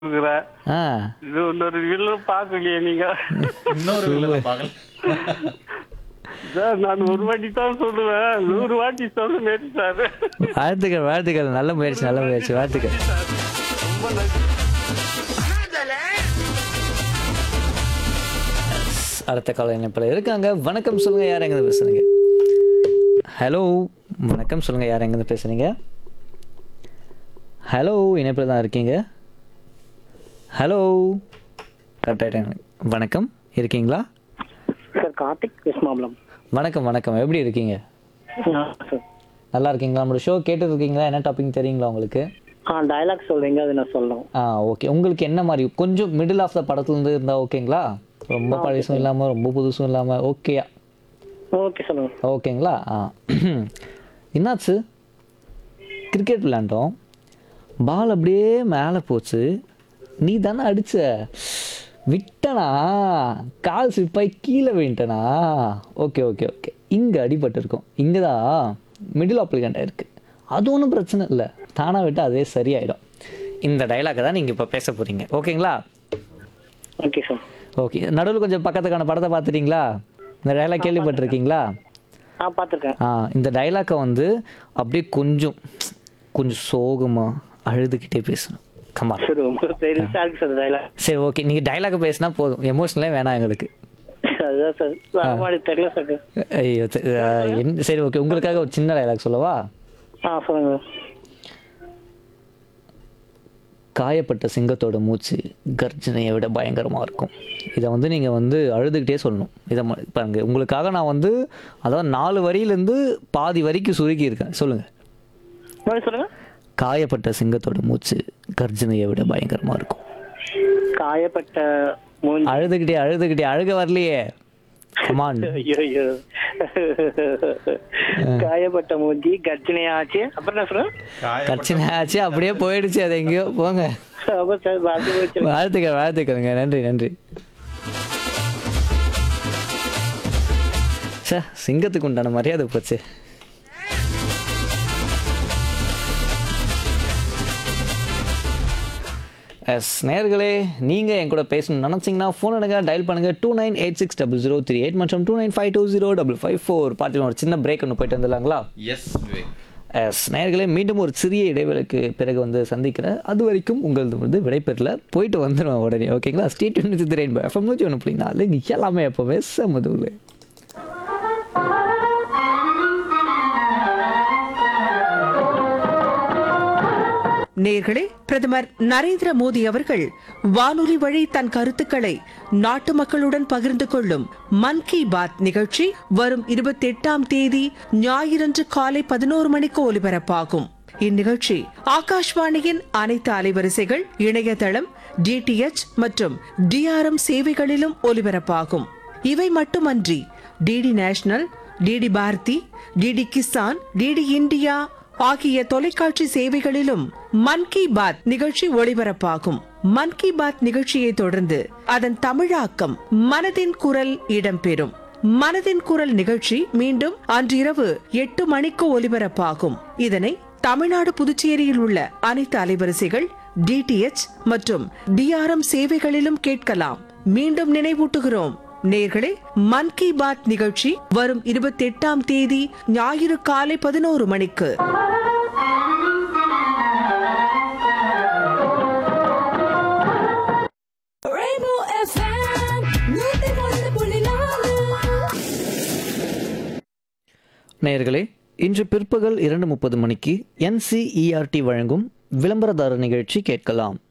இருக்கிறேன் ஆ இது இன்னொரு வில்லும் பார்க்கலையே நீங்க இன்னொரு வில்லனை பார்க்கல சார் நான் ஒரு வாட்டி தான் சொல்லுவேன் நூறு வாட்டி சொல்ல மாரி சார் வாழ்த்துக்கள் வாழ்த்துக்கள் நல்ல முயற்சி நல்ல முயற்சி வாழ்த்துக்கள் ரொம்ப நன்றி அடுத்த கால இணைப்பில் இருக்காங்க வணக்கம் சொல்லுங்க யார் எங்க பேசுறீங்க ஹலோ வணக்கம் சொல்லுங்க யார் எங்க பேசுறீங்க ஹலோ இணைப்பில் தான் இருக்கீங்க ஹலோ கரெக்டாக வணக்கம் இருக்கீங்களா சார் கார்த்திக் விஸ்மாபலம் வணக்கம் வணக்கம் எப்படி இருக்கீங்க சார் நல்லா இருக்கீங்களா நம்மளோட ஷோ கேட்டு இருக்கீங்களா என்ன டாபிக் தெரியுங்களா உங்களுக்கு ஆ டயலாக் சொல்றீங்க அது நான் சொல்லணும் ஆ ஓகே உங்களுக்கு என்ன மாதிரி கொஞ்சம் மிடில் ஆஃப் த படத்துலேருந்து இருந்தால் ஓகேங்களா ரொம்ப பழசும் இல்லாமல் ரொம்ப புதுசும் இல்லாமல் ஓகேயா ஓகே சொல்லுங்க ஓகேங்களா ஆ என்னாச்சு கிரிக்கெட் விளையாண்டோம் பால் அப்படியே மேலே போச்சு நீ தானே அடிச்ச விட்டனா கால் ஸ்லிப்பாகி கீழே விட்டனா ஓகே ஓகே ஓகே இங்கே அடிபட்டிருக்கும் இங்கே தான் மிடில் அப்ளிகண்ட் இருக்கு அது ஒன்றும் பிரச்சனை இல்லை தானாக விட்டு அதே சரியாயிடும் இந்த டைலாக்கை தான் நீங்கள் இப்போ பேச போகிறீங்க ஓகேங்களா ஓகே சார் ஓகே நடுவில் கொஞ்சம் பக்கத்துக்கான படத்தை பார்த்துட்டீங்களா இந்த டைலாக் கேள்விப்பட்டிருக்கீங்களா ஆ பார்த்துருக்கேன் ஆ இந்த டைலாக்கை வந்து அப்படியே கொஞ்சம் கொஞ்சம் சோகமா அழுதுகிட்டே பேசணும் கமா சரி ரொம்ப பெருசா இருக்கு சார் டயலாக் சரி ஓகே நீங்கள் டைலாக்கை பேசினா போதும் எமோஷனலே வேணாம் எங்களுக்கு அதுதான் சார் வரமாடி தெரியல சார் ஐயோ சரி, ஆ, என்ன- சரி ஓகே உங்களுக்காக ஒரு சின்ன டைலாக் சொல்லவா ஆ சொல்லுங்க காயப்பட்ட சிங்கத்தோட மூச்சு கர்ஜனையை விட பயங்கரமாக இருக்கும் இதை வந்து நீங்கள் வந்து அழுதுகிட்டே சொல்லணும் இதை ம- பாருங்க உங்களுக்காக நான் வந்து அதாவது நாலு வரியிலேருந்து பாதி வரிக்கு சுருக்கி இருக்கேன் சொல்லுங்கள் மறுபடியும் சொல்லுங்க காயப்பட்ட சிங்கத்தோட மூச்சு கர்ஜனையை விட பயங்கரமாக இருக்கும் காயப்பட்ட மூஞ்சி அழுதுகிட்டே அழுதுகிட்டே அழுக வரலையே கமான் ஐயோ ஐயோ காயப்பட்ட மூஞ்சி கர்ஜனையாச்சு அப்புறம் என்ன சொல்லுங்க பிரச்சனை ஆச்சு அப்படியே போயிடுச்சு அது எங்கேயோ போங்க ஆமா சார் பார்த்து போச்சு வாழ்த்துக்கள் வாழ்த்துக்கள்ங்க நன்றி நன்றி சார் சிங்கத்துக்கு உண்டான மரியாதை போச்சு எஸ் நேர்களே நீங்கள் என் கூட பேசணும்னு நினச்சிங்கன்னா ஃபோன் எடுங்க டயல் பண்ணுங்கள் two nine eight six double zero three eight மற்றும் two nine five two zero double five four பார்த்து ஒரு சின்ன பிரேக் ஒன்று போயிட்டு வந்துடலாங்களா எஸ் விவேக் எஸ் நேயர்களே மீண்டும் ஒரு சிறிய இடைவேளைக்கு பிறகு வந்து சந்திக்கிறேன் அது வரைக்கும் உங்களது வந்து விடைபெறல போயிட்டு வந்துடும் உடனே ஓகேங்களா state twenty three Rainbow FM நூற்றி ஒன்று புள்ளி நாலு இங்க எல்லாமே எப்போவுமே செம்மதுல நேர்களே பிரதமர் நரேந்திர மோடி அவர்கள் வானொலி வழி தன் கருத்துக்களை நாட்டு மக்களுடன் பகிர்ந்து கொள்ளும் மன் கி பாத் நிகழ்ச்சி வரும் இருபத்தி எட்டாம் தேதி ஞாயிறன்று காலை பதினோரு மணிக்கு ஒலிபரப்பாகும் இந்நிகழ்ச்சி ஆகாஷ்வாணியின் அனைத்து அலைவரிசைகள் இணையதளம் டிடிஎச் மற்றும் டிஆர்எம் சேவைகளிலும் ஒலிபரப்பாகும் இவை மட்டுமன்றி DD national DD Bharati DD Kisan DD India ஆகிய தொலைக்காட்சி சேவைகளிலும் மன் கி பாத் நிகழ்ச்சி ஒளிபரப்பாகும் மன் கி பாத் நிகழ்ச்சியை தொடர்ந்து அதன் தமிழாக்கம் மனதின் குரல் இடம்பெறும் மனதின் குரல் நிகழ்ச்சி மீண்டும் அன்றிரவு எட்டு மணிக்கு ஒலிபரப்பாகும் இதனை தமிழ்நாடு புதுச்சேரியில் உள்ள அனைத்து அலைவரிசைகள் டிடிஎச் மற்றும் டிஆர்எம் சேவைகளிலும் கேட்கலாம் மீண்டும் நினைவூட்டுகிறோம் நேர்களே மன் கி பாத் நிகழ்ச்சி வரும் இருபத்தி எட்டாம் தேதி ஞாயிறு காலை பதினோரு மணிக்கு Rainbow FM, நூத்தி ஒன்று புள்ளி நாலு நேயர்களே இன்று பிற்பகல் இரண்டு முப்பது மணிக்கு என்சிஇஆர்டி வழங்கும் விளம்பரதாரர் நிகழ்ச்சி கேட்கலாம்